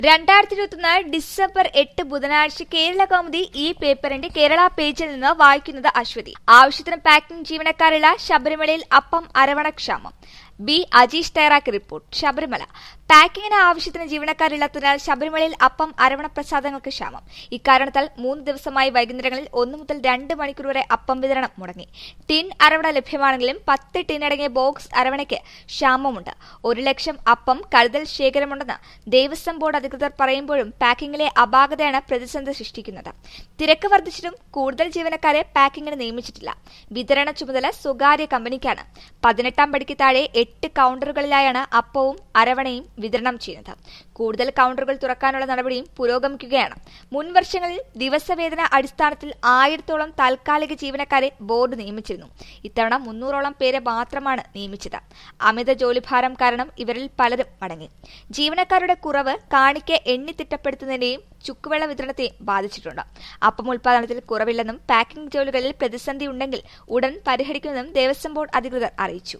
രണ്ടായിരത്തി ഇരുപത്തൊന്ന് ഡിസംബർ എട്ട് ബുധനാഴ്ച കേരള കൗമുദി ഈ പേപ്പറിന്റെ കേരള പേജിൽ നിന്ന് വായിക്കുന്നത് അശ്വതി ആവശ്യത്തിന് പാക്കിംഗ് ജീവനക്കാരുള്ള ശബരിമലയിൽ അപ്പം അരവണക്ഷാമം ബി അജീഷ് തയ്യാറാക്കിയ റിപ്പോർട്ട് ശബരിമല പാക്കിങ്ങിന് ആവശ്യത്തിന് ജീവനക്കാരില്ലാത്തതിനാൽ ശബരിമലയിൽ അപ്പം അരവണ പ്രസാദങ്ങൾക്ക് ക്ഷാമം ഇക്കാരണത്താൽ മൂന്ന് ദിവസമായി വൈകുന്നേരങ്ങളിൽ ഒന്ന് മുതൽ രണ്ട് മണിക്കൂർ വരെ അപ്പം വിതരണം മുടങ്ങി ടിൻ അരവണ ലഭ്യമാണെങ്കിലും പത്ത് ടിൻ അടങ്ങിയ ബോക്സ് അരവണയ്ക്ക് ക്ഷാമമുണ്ട് ഒരു ലക്ഷം അപ്പം കരുതൽ ശേഖരമുണ്ടെന്ന് ദേവസ്വം ബോർഡ് അധികൃതർ പറയുമ്പോഴും പാക്കിങ്ങിലെ അപാകതയാണ് പ്രതിസന്ധി സൃഷ്ടിക്കുന്നത് തിരക്ക് വർദ്ധിച്ചിട്ടും കൂടുതൽ ജീവനക്കാരെ പാക്കിങ്ങിന് നിയമിച്ചിട്ടില്ല വിതരണ ചുമതല സ്വകാര്യ കമ്പനിക്കാണ് പതിനെട്ടാം പടിക്ക് താഴെ എട്ട് കൌണ്ടറുകളിലായാണ് അപ്പവും അരവണയും വിതരണം ചെയ്യുന്നത് കൂടുതൽ കൌണ്ടറുകൾ തുറക്കാനുള്ള നടപടിയും പുരോഗമിക്കുകയാണ് മുൻ വർഷങ്ങളിൽ ദിവസവേതന അടിസ്ഥാനത്തിൽ ആയിരത്തോളം താൽക്കാലിക ജീവനക്കാരെ ബോർഡ് നിയമിച്ചിരുന്നു ഇത്തവണ മുന്നൂറോളം പേരെ മാത്രമാണ് നിയമിച്ചത് അമിത ജോലിഭാരം കാരണം ഇവരിൽ പലരും മടങ്ങി ജീവനക്കാരുടെ കുറവ് കാണിക്ക് എണ്ണി തിട്ടപ്പെടുത്തുന്നതിനെയും ചുക്കുവെള്ള വിതരണത്തെയും ബാധിച്ചിട്ടുണ്ട് അപ്പം ഉൽപാദനത്തിൽ കുറവില്ലെന്നും പാക്കിംഗ് ജോലികളിൽ പ്രതിസന്ധി ഉണ്ടെങ്കിൽ ഉടൻ പരിഹരിക്കുമെന്നും ദേവസ്വം ബോർഡ് അധികൃതർ അറിയിച്ചു